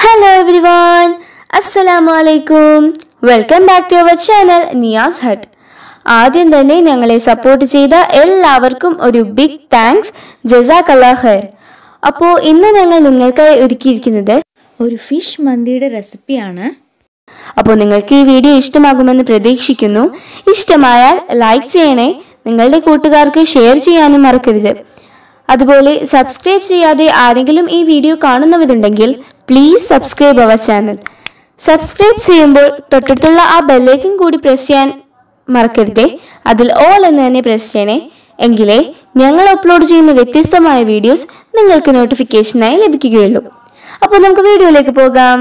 hello everyone അസ്സലാമു അലൈക്കും welcome back to our channel Niyas hut ആദ്യം തന്നെ ഞങ്ങളെ സപ്പോർട്ട് ചെയ്ത എല്ലാവർക്കും ഒരു ബിഗ് താങ്ക്സ് ജസാഖല്ലാ ഖൈർ അപ്പോൾ ഇന്ന് ഞങ്ങൾ നിങ്ങൾക്കായി ഒരുക്കിയിരിക്കുന്നത് ഒരു ഫിഷ് മന്തിയുടെ റെസിപ്പിയാണ് അപ്പോൾ നിങ്ങൾക്ക് ഈ വീഡിയോ ഇഷ്ടമാകുമെന്ന് പ്രതീക്ഷിക്കുന്നു ഇഷ്ടമായാൽ ലൈക്ക് ചെയ്യണേ നിങ്ങളുടെ കൂട്ടുകാർക്ക് ഷെയർ ചെയ്യാനും മറക്കരുത് അതുപോലെ സബ്സ്ക്രൈബ് ചെയ്യാതെ ആരെങ്കിലും ഈ വീഡിയോ കാണുന്നവരുണ്ടെങ്കിൽ please subscribe our channel subscribe ചെയ്യുമ്പോൾ തൊട്ടടുത്തുള്ള ആ ബെല്ലേക്കും കൂടി പ്രസ് ചെയ്യാൻ മറക്കരുതേ അതിൽ ഓൾ എന്ന് തന്നെ പ്രസ് ചെയ്യണേ എങ്കിലേ ഞങ്ങൾ അപ്ലോഡ് ചെയ്യുന്ന വ്യത്യസ്തമായ വീഡിയോസ് നിങ്ങൾക്ക് നോട്ടിഫിക്കേഷനായി ലഭിക്കുകയുള്ളൂ അപ്പോൾ നമുക്ക് വീഡിയോയിലേക്ക് പോകാം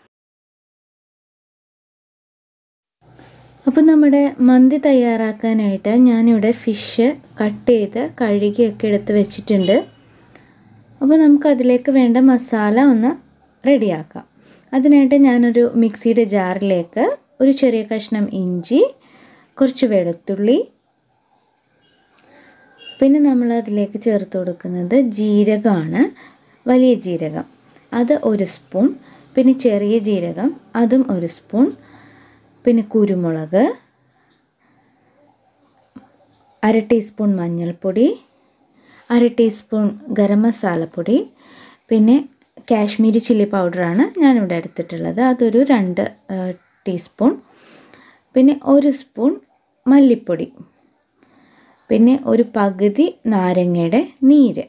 അപ്പോൾ നമ്മുടെ മന്തി തയ്യാറാക്കാനായിട്ട് ഞാനിവിടെ ഫിഷ് കട്ട് ചെയ്ത് കഴുകിയൊക്കെ എടുത്ത് വെച്ചിട്ടുണ്ട് അപ്പോൾ നമുക്ക് അതിലേക്ക് വേണ്ട മസാല ഒന്ന് റെഡിയാക്കാം അതിനായിട്ട് ഞാനൊരു മിക്സിയുടെ ജാറിലേക്ക് ഒരു ചെറിയ കഷ്ണം ഇഞ്ചി കുറച്ച് വെളുത്തുള്ളി പിന്നെ നമ്മൾ അതിലേക്ക് ചേർത്ത് കൊടുക്കുന്നത് ജീരകമാണ് വലിയ ജീരകം അത് ഒരു സ്പൂൺ പിന്നെ ചെറിയ ജീരകം അതും ഒരു സ്പൂൺ പിന്നെ കുരുമുളക് അര ടീസ്പൂൺ മഞ്ഞൾപ്പൊടി അര ടീസ്പൂൺ ഗരം മസാലപ്പൊടി പിന്നെ കാശ്മീരി ചില്ലി പൗഡറാണ് ഞാനിവിടെ എടുത്തിട്ടുള്ളത് അതൊരു രണ്ട് ടീസ്പൂൺ പിന്നെ ഒരു സ്പൂൺ മല്ലിപ്പൊടി പിന്നെ ഒരു പകുതി നാരങ്ങയുടെ നീര്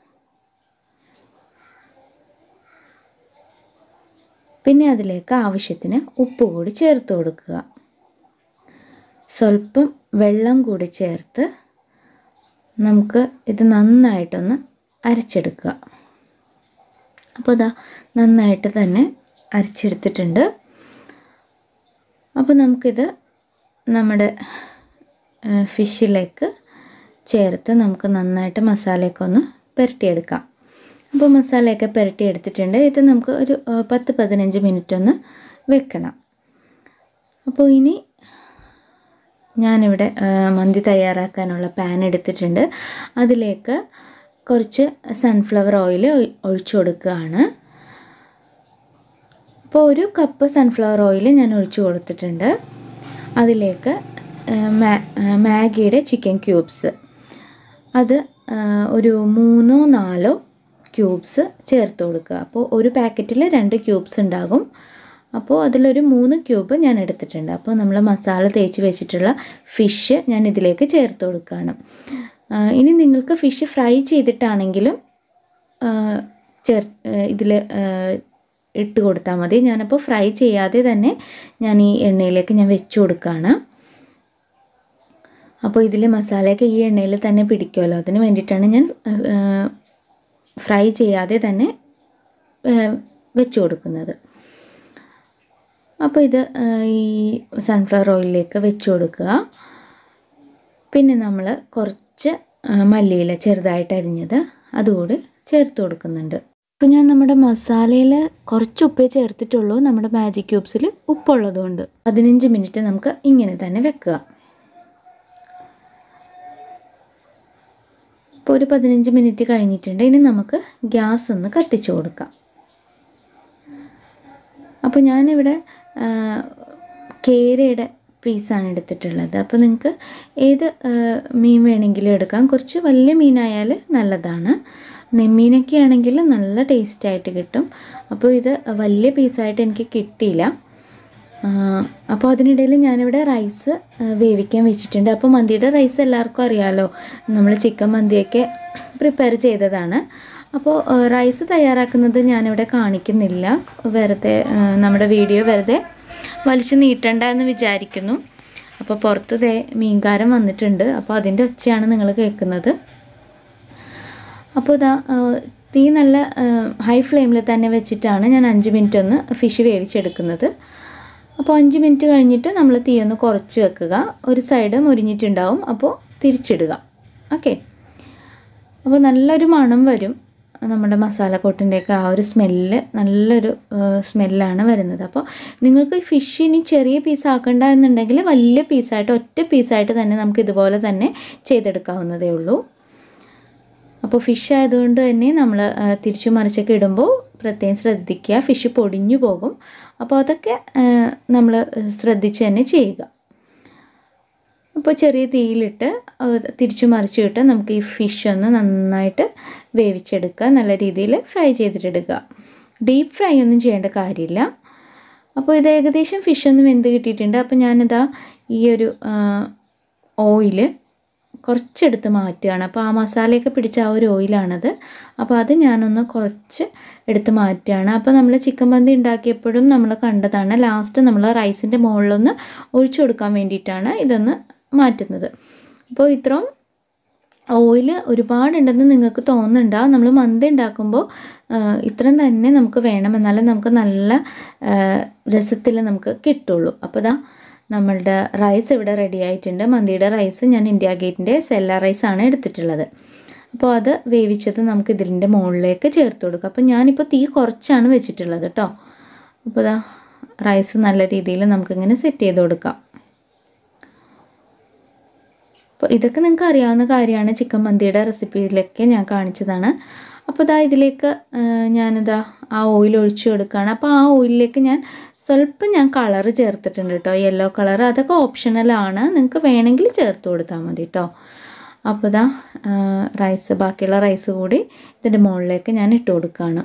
പിന്നെ അതിലേക്ക് ആവശ്യത്തിന് ഉപ്പ് കൂടി ചേർത്ത് കൊടുക്കുക സ്വല്പം വെള്ളം കൂടി ചേർത്ത് നമുക്ക് ഇത് നന്നായിട്ടൊന്ന് അരച്ചെടുക്കുക അപ്പോൾ ഇതാ നന്നായിട്ട് തന്നെ അരച്ചെടുത്തിട്ടുണ്ട് അപ്പോൾ നമുക്കിത് നമ്മുടെ ഫിഷിലേക്ക് ചേർത്ത് നമുക്ക് നന്നായിട്ട് മസാലയൊക്കെ ഒന്ന് പുരട്ടിയെടുക്കാം അപ്പോൾ മസാലയൊക്കെ പുരട്ടി എടുത്തിട്ടുണ്ട് ഇത് നമുക്ക് ഒരു പത്ത് പതിനഞ്ച് മിനിറ്റ് ഒന്ന് വെക്കണം അപ്പോൾ ഇനി ഞാനിവിടെ മന്തി തയ്യാറാക്കാനുള്ള പാൻ എടുത്തിട്ടുണ്ട് അതിലേക്ക് കുറച്ച് സൺഫ്ലവർ ഓയിൽ ഒഴിച്ചു കൊടുക്കുകയാണ് അപ്പോൾ ഒരു കപ്പ് സൺഫ്ലവർ ഓയിൽ ഞാൻ ഒഴിച്ചു കൊടുത്തിട്ടുണ്ട് അതിലേക്ക് മാഗിയുടെ ചിക്കൻ ക്യൂബ്സ് അത് ഒരു മൂന്നോ നാലോ ക്യൂബ്സ് ചേർത്ത് കൊടുക്കുക അപ്പോൾ ഒരു പാക്കറ്റിൽ രണ്ട് ക്യൂബ്സ് ഉണ്ടാകും അപ്പോൾ അതിലൊരു മൂന്ന് ക്യൂബ് ഞാൻ എടുത്തിട്ടുണ്ട് അപ്പോൾ നമ്മൾ മസാല തേച്ച് വെച്ചിട്ടുള്ള ഫിഷ് ഞാൻ ഇതിലേക്ക് ചേർത്ത് കൊടുക്കുകയാണ് ഇനി നിങ്ങൾക്ക് ഫിഷ് ഫ്രൈ ചെയ്തിട്ടാണെങ്കിലും ചേർ ഇതിൽ ഇട്ട് കൊടുത്താൽ മതി ഞാനപ്പോൾ ഫ്രൈ ചെയ്യാതെ തന്നെ ഞാൻ ഈ എണ്ണയിലേക്ക് ഞാൻ വെച്ച് കൊടുക്കുകയാണ് അപ്പോൾ ഇതിൽ മസാലയൊക്കെ ഈ എണ്ണയിൽ തന്നെ പിടിക്കുമല്ലോ അതിന് വേണ്ടിയിട്ടാണ് ഞാൻ ഫ്രൈ ചെയ്യാതെ തന്നെ വെച്ച് കൊടുക്കുന്നത് അപ്പോൾ ഇത് ഈ സൺഫ്ലവർ ഓയിലിലേക്ക് വെച്ച് കൊടുക്കുക പിന്നെ നമ്മൾ കുറച്ച് മല്ലിയില ചെറുതായിട്ട് അരിഞ്ഞത് അതുകൂടി ചേർത്ത് കൊടുക്കുന്നുണ്ട് അപ്പോൾ ഞാൻ നമ്മുടെ മസാലയിൽ കുറച്ച് ഉപ്പേ ചേർത്തിട്ടുള്ളൂ നമ്മുടെ മാജിക് ക്യൂബ്സിൽ ഉപ്പുള്ളതുകൊണ്ട് പതിനഞ്ച് മിനിറ്റ് നമുക്ക് ഇങ്ങനെ തന്നെ വെക്കുക ഇപ്പോൾ ഒരു പതിനഞ്ച് മിനിറ്റ് കഴിഞ്ഞിട്ടുണ്ട് ഇനി നമുക്ക് ഗ്യാസ് ഒന്ന് കത്തിച്ചു കൊടുക്കാം അപ്പോൾ ഞാനിവിടെ കേരയുടെ പീസാണ് എടുത്തിട്ടുള്ളത് അപ്പോൾ നിങ്ങൾക്ക് ഏത് മീൻ വേണമെങ്കിലും എടുക്കാം കുറച്ച് വലിയ മീനായാൽ നല്ലതാണ് നെമ്മീനൊക്കെ ആണെങ്കിൽ നല്ല ടേസ്റ്റായിട്ട് കിട്ടും അപ്പോൾ ഇത് വലിയ പീസായിട്ട് എനിക്ക് കിട്ടിയില്ല അപ്പോൾ അതിനിടയിൽ ഞാനിവിടെ റൈസ് വേവിക്കാൻ വെച്ചിട്ടുണ്ട് അപ്പോൾ മന്തിയുടെ റൈസ് എല്ലാവർക്കും അറിയാമല്ലോ നമ്മൾ ചിക്കൻ മന്തിയൊക്കെ പ്രിപ്പയർ ചെയ്തതാണ് അപ്പോൾ റൈസ് തയ്യാറാക്കുന്നത് ഞാനിവിടെ കാണിക്കുന്നില്ല വെറുതെ നമ്മുടെ വീഡിയോ വെറുതെ വലിച്ചു നീട്ടണ്ട എന്ന് വിചാരിക്കുന്നു അപ്പോൾ പുറത്ത് ദേ മീൻകാരൻ വന്നിട്ടുണ്ട് അപ്പോൾ അതിൻ്റെ ഒച്ചയാണ് നിങ്ങൾ കേൾക്കുന്നത് അപ്പോൾ ഇതാ തീ നല്ല ഹൈ ഫ്ലെയിമിൽ തന്നെ വെച്ചിട്ടാണ് ഞാൻ അഞ്ച് മിനിറ്റ് ഒന്ന് ഫിഷ് വേവിച്ചെടുക്കുന്നത് അപ്പോൾ അഞ്ച് മിനിറ്റ് കഴിഞ്ഞിട്ട് നമ്മൾ തീ ഒന്ന് കുറച്ച് വെക്കുക ഒരു സൈഡ് മുരിഞ്ഞിട്ടുണ്ടാവും അപ്പോൾ തിരിച്ചിടുക ഓക്കെ അപ്പോൾ നല്ലൊരു മണം വരും നമ്മുടെ മസാലക്കൂട്ടിൻ്റെയൊക്കെ ആ ഒരു സ്മെല്ല് നല്ലൊരു സ്മെല്ലാണ് വരുന്നത് അപ്പോൾ നിങ്ങൾക്ക് ഈ ഫിഷ് ഇനി ചെറിയ പീസ് ആക്കണ്ട എന്നുണ്ടെങ്കിൽ വലിയ പീസായിട്ട് ഒറ്റ പീസായിട്ട് തന്നെ നമുക്ക് ഇതുപോലെ തന്നെ ചെയ്തെടുക്കാവുന്നതേ ഉള്ളൂ അപ്പോൾ ഫിഷ് ആയതുകൊണ്ട് തന്നെ നമ്മൾ തിരിച്ചു മറിച്ചൊക്കെ ഇടുമ്പോൾ പ്രത്യേകം ശ്രദ്ധിക്കുക ഫിഷ് പൊടിഞ്ഞു പോകും അപ്പോൾ അതൊക്കെ നമ്മൾ ശ്രദ്ധിച്ച് തന്നെ ചെയ്യുക അപ്പോൾ ചെറിയ തീയിലിട്ട് തിരിച്ചു മറിച്ചിട്ട് നമുക്ക് ഈ ഫിഷ് ഒന്ന് നന്നായിട്ട് വേവിച്ചെടുക്കുക നല്ല രീതിയിൽ ഫ്രൈ ചെയ്തിട്ടെടുക്കുക ഡീപ്പ് ഫ്രൈ ഒന്നും ചെയ്യേണ്ട കാര്യമില്ല അപ്പോൾ ഇത് ഏകദേശം ഫിഷ് ഒന്ന് വെന്ത് കിട്ടിയിട്ടുണ്ട് അപ്പോൾ ഞാനിതാ ഈ ഒരു ഓയിൽ കുറച്ചെടുത്ത് മാറ്റുകയാണ് അപ്പോൾ ആ മസാലയൊക്കെ പിടിച്ച ആ ഒരു ഓയിലാണത് അപ്പോൾ അത് ഞാനൊന്ന് കുറച്ച് എടുത്ത് മാറ്റുകയാണ് അപ്പോൾ നമ്മൾ ചിക്കൻ മന്തി ഉണ്ടാക്കിയപ്പോഴും നമ്മൾ കണ്ടതാണ് ലാസ്റ്റ് നമ്മൾ റൈസിൻ്റെ മുകളിലൊന്ന് ഒഴിച്ചു കൊടുക്കാൻ വേണ്ടിയിട്ടാണ് ഇതൊന്ന് മാറ്റുന്നത് അപ്പോൾ ഇത്രയും ഓയിൽ ഒരുപാടുണ്ടെന്ന് നിങ്ങൾക്ക് തോന്നുന്നുണ്ടാവും നമ്മൾ മന്തി ഉണ്ടാക്കുമ്പോൾ ഇത്രയും തന്നെ നമുക്ക് വേണം എന്നാലും നമുക്ക് നല്ല രസത്തിൽ നമുക്ക് കിട്ടുള്ളൂ അപ്പോൾ ഇതാ നമ്മളുടെ റൈസ് ഇവിടെ റെഡി ആയിട്ടുണ്ട് മന്തിയുടെ റൈസ് ഞാൻ ഇന്ത്യ ഗേറ്റിൻ്റെ സെല്ല റൈസാണ് എടുത്തിട്ടുള്ളത് അപ്പോൾ അത് വേവിച്ചത് നമുക്ക് ഇതിൻ്റെ മുകളിലേക്ക് ചേർത്ത് കൊടുക്കാം അപ്പോൾ ഞാനിപ്പോൾ തീ കുറച്ചാണ് വെച്ചിട്ടുള്ളത് കേട്ടോ അപ്പോൾ ഇതാ റൈസ് നല്ല രീതിയിൽ നമുക്കിങ്ങനെ സെറ്റ് ചെയ്ത് കൊടുക്കാം അപ്പോൾ ഇതൊക്കെ നിങ്ങൾക്ക് അറിയാവുന്ന കാര്യമാണ് ചിക്കൻ മന്തിയുടെ റെസിപ്പിയിലൊക്കെ ഞാൻ കാണിച്ചതാണ് അപ്പോൾ ഇതാ ഇതിലേക്ക് ഞാനിതാ ആ ഓയിൽ ഒഴിച്ചു കൊടുക്കുകയാണ് അപ്പോൾ ആ ഓയിലിലേക്ക് ഞാൻ സ്വല്പം ഞാൻ കളർ ചേർത്തിട്ടുണ്ട് കേട്ടോ യെല്ലോ കളർ അതൊക്കെ ഓപ്ഷണലാണ് നിങ്ങൾക്ക് വേണമെങ്കിൽ ചേർത്ത് കൊടുത്താൽ മതി കേട്ടോ അപ്പോൾ ഇതാ റൈസ് ബാക്കിയുള്ള റൈസ് കൂടി ഇതിൻ്റെ മുകളിലേക്ക് ഞാൻ ഇട്ട് കൊടുക്കുകയാണ്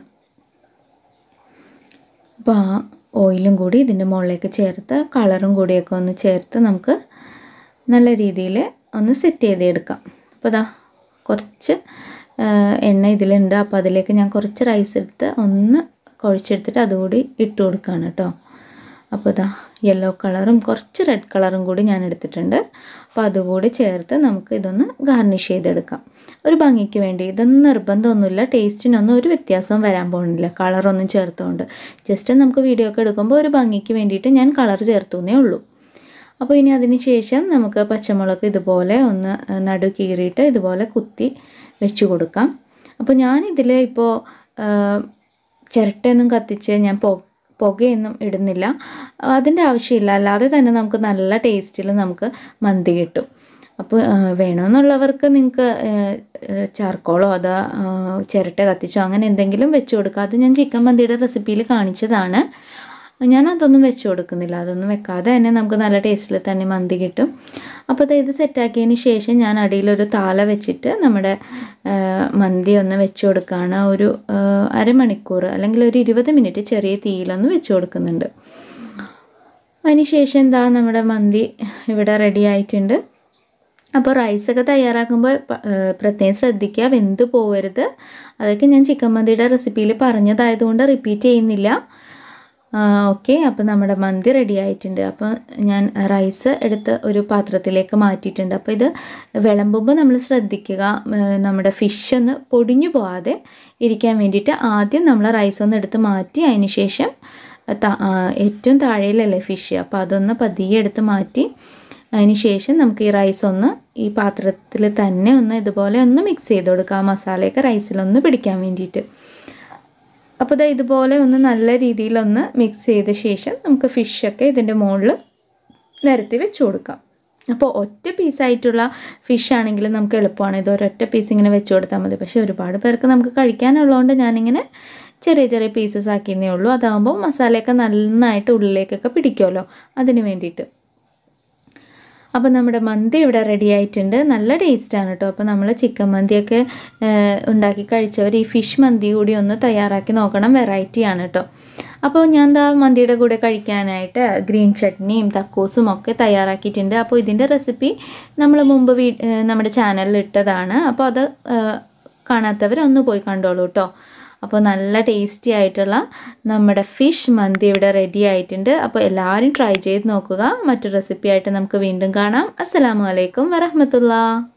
അപ്പോൾ ആ ഓയിലും കൂടി ഇതിൻ്റെ മുകളിലേക്ക് ചേർത്ത് കളറും കൂടിയൊക്കെ ഒന്ന് ചേർത്ത് നമുക്ക് നല്ല രീതിയിൽ ഒന്ന് സെറ്റ് ചെയ്തെടുക്കാം അപ്പോൾ ഇതാ കുറച്ച് എണ്ണ ഇതിലുണ്ട് അപ്പോൾ അതിലേക്ക് ഞാൻ കുറച്ച് റൈസ് എടുത്ത് ഒന്ന് കുഴച്ചെടുത്തിട്ട് അതുകൂടി ഇട്ട് കൊടുക്കുകയാണ് കേട്ടോ അപ്പോൾ ഇതാ യെല്ലോ കളറും കുറച്ച് റെഡ് കളറും കൂടി ഞാൻ എടുത്തിട്ടുണ്ട് അപ്പോൾ അതുകൂടി ചേർത്ത് നമുക്ക് ഇതൊന്ന് ഗാർണിഷ് ചെയ്തെടുക്കാം ഒരു ഭംഗിക്ക് വേണ്ടി ഇതൊന്നും നിർബന്ധമൊന്നുമില്ല ടേസ്റ്റിനൊന്നും ഒരു വ്യത്യാസവും വരാൻ പോകുന്നില്ല കളറൊന്നും ചേർത്തുകൊണ്ട് ജസ്റ്റ് നമുക്ക് വീഡിയോ ഒക്കെ എടുക്കുമ്പോൾ ഒരു ഭംഗിക്ക് വേണ്ടിയിട്ട് ഞാൻ കളർ ചേർത്തുന്നേ ഉള്ളൂ അപ്പോൾ ഇനി അതിന് ശേഷം നമുക്ക് പച്ചമുളക് ഇതുപോലെ ഒന്ന് നടു കീറിയിട്ട് ഇതുപോലെ കുത്തി വെച്ച് കൊടുക്കാം അപ്പോൾ ഞാനിതിൽ ഇപ്പോൾ ചിരട്ടയൊന്നും കത്തിച്ച് ഞാൻ പൊ പുകയൊന്നും ഇടുന്നില്ല അതിൻ്റെ ആവശ്യമില്ല അല്ലാതെ തന്നെ നമുക്ക് നല്ല ടേസ്റ്റിൽ നമുക്ക് മന്തി കിട്ടും അപ്പോൾ വേണമെന്നുള്ളവർക്ക് നിങ്ങൾക്ക് ചാർക്കോളോ അതോ ചിരട്ട കത്തിച്ചോ അങ്ങനെ എന്തെങ്കിലും വെച്ച് കൊടുക്കുക അത് ഞാൻ ചിക്കൻ മന്തിയുടെ റെസിപ്പിയിൽ കാണിച്ചതാണ് ഞാൻ അതൊന്നും വെച്ച് കൊടുക്കുന്നില്ല അതൊന്നും വെക്കാതെ തന്നെ നമുക്ക് നല്ല ടേസ്റ്റിൽ തന്നെ മന്തി കിട്ടും അപ്പോൾ ഇത് സെറ്റാക്കിയതിന് ശേഷം ഞാൻ അടിയിലൊരു താല വെച്ചിട്ട് നമ്മുടെ മന്തി ഒന്ന് വെച്ച് കൊടുക്കുകയാണ് ഒരു അരമണിക്കൂർ അല്ലെങ്കിൽ ഒരു ഇരുപത് മിനിറ്റ് ചെറിയ തീയിലൊന്ന് വെച്ച് കൊടുക്കുന്നുണ്ട് അതിന് ശേഷം എന്താ നമ്മുടെ മന്തി ഇവിടെ റെഡി ആയിട്ടുണ്ട് അപ്പോൾ റൈസൊക്കെ തയ്യാറാക്കുമ്പോൾ പ്രത്യേകം ശ്രദ്ധിക്കുക വെന്ത് പോവരുത് അതൊക്കെ ഞാൻ ചിക്കൻ മന്തിയുടെ റെസിപ്പിയിൽ പറഞ്ഞതായതുകൊണ്ട് റിപ്പീറ്റ് ചെയ്യുന്നില്ല ഓക്കെ അപ്പോൾ നമ്മുടെ മന്തി റെഡി ആയിട്ടുണ്ട് അപ്പോൾ ഞാൻ റൈസ് എടുത്ത് ഒരു പാത്രത്തിലേക്ക് മാറ്റിയിട്ടുണ്ട് അപ്പോൾ ഇത് വിളമ്പുമ്പോൾ നമ്മൾ ശ്രദ്ധിക്കുക നമ്മുടെ ഫിഷ് ഒന്ന് പൊടിഞ്ഞു പോകാതെ ഇരിക്കാൻ വേണ്ടിയിട്ട് ആദ്യം നമ്മൾ റൈസ് ഒന്ന് എടുത്ത് മാറ്റി അതിന് ശേഷം ഏറ്റവും താഴെയിലല്ലേ ഫിഷ് അപ്പോൾ അതൊന്ന് പതിയെ എടുത്ത് മാറ്റി അതിന് ശേഷം നമുക്ക് ഈ റൈസ് ഒന്ന് ഈ പാത്രത്തിൽ തന്നെ ഒന്ന് ഇതുപോലെ ഒന്ന് മിക്സ് ചെയ്ത് കൊടുക്കുക മസാലയൊക്കെ റൈസിലൊന്ന് പിടിക്കാൻ വേണ്ടിയിട്ട് അപ്പോൾ ഇതാ ഇതുപോലെ ഒന്ന് നല്ല രീതിയിലൊന്ന് മിക്സ് ചെയ്ത ശേഷം നമുക്ക് ഫിഷൊക്കെ ഇതിൻ്റെ മുകളിൽ നിരത്തി വെച്ച് കൊടുക്കാം അപ്പോൾ ഒറ്റ പീസായിട്ടുള്ള ഫിഷ് ആണെങ്കിൽ നമുക്ക് എളുപ്പമാണ് ഇത് ഒരൊറ്റ പീസ് ഇങ്ങനെ വെച്ച് കൊടുത്താൽ മതി പക്ഷേ ഒരുപാട് പേർക്ക് നമുക്ക് കഴിക്കാനുള്ളതുകൊണ്ട് ഞാനിങ്ങനെ ചെറിയ ചെറിയ പീസസ് ആക്കിയെന്നേ ഉള്ളൂ അതാകുമ്പോൾ മസാലയൊക്കെ നന്നായിട്ട് ഉള്ളിലേക്കൊക്കെ പിടിക്കുമല്ലോ അതിന് വേണ്ടിയിട്ട് അപ്പോൾ നമ്മുടെ മന്തി ഇവിടെ റെഡി ആയിട്ടുണ്ട് നല്ല ടേസ്റ്റാണ് കേട്ടോ അപ്പോൾ നമ്മൾ ചിക്കൻ മന്തിയൊക്കെ ഉണ്ടാക്കി കഴിച്ചവർ ഈ ഫിഷ് മന്തി കൂടി ഒന്ന് തയ്യാറാക്കി നോക്കണം വെറൈറ്റിയാണ് കേട്ടോ അപ്പോൾ ഞാൻ എന്താ മന്തിയുടെ കൂടെ കഴിക്കാനായിട്ട് ഗ്രീൻ ചട്നിയും തക്കോസും ഒക്കെ തയ്യാറാക്കിയിട്ടുണ്ട് അപ്പോൾ ഇതിൻ്റെ റെസിപ്പി നമ്മൾ മുമ്പ് വീ നമ്മുടെ ചാനലിൽ ഇട്ടതാണ് അപ്പോൾ അത് കാണാത്തവർ ഒന്ന് പോയി കണ്ടോളൂ കേട്ടോ അപ്പോൾ നല്ല ടേസ്റ്റി ആയിട്ടുള്ള നമ്മുടെ ഫിഷ് മന്തി ഇവിടെ റെഡി ആയിട്ടുണ്ട് അപ്പോൾ എല്ലാവരും ട്രൈ ചെയ്ത് നോക്കുക മറ്റു റെസിപ്പി ആയിട്ട് നമുക്ക് വീണ്ടും കാണാം അസ്സലാമു അലൈക്കും വറഹമത്തുള്ള